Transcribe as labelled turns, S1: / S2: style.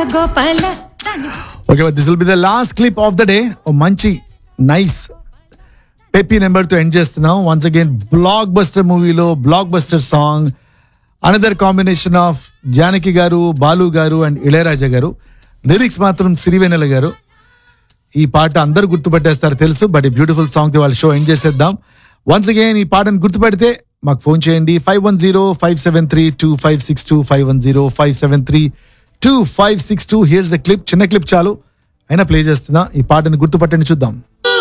S1: Gopala
S2: okay this will be the last clip of the day oh మంచి nice peppy number తో end చేస్తున్నాం once again blockbuster మూవీలో blockbuster song another combination of Janaki garu Balu గారు and Ilaiyaraaja గారు lyrics మాత్రం సిరివెన్నెల గారు ఈ పాట అందరూ గుర్తుపట్టేస్తారు తెలుసు బట్ ఈ బ్యూటిఫుల్ సాంగ్ తో వాళ్ళ షో ఎండ్ చేసేద్దాం వన్స్ అగైన్ ఈ పాటను గుర్తుపెడితే మాకు ఫోన్ చేయండి five one zero five seven three two five six two five one zero five seven three two five six two here's the clip చిన్న క్లిప్ చాలు అయినా ప్లే చేస్తున్నా ఈ పాటను గుర్తుపట్టండి చూద్దాం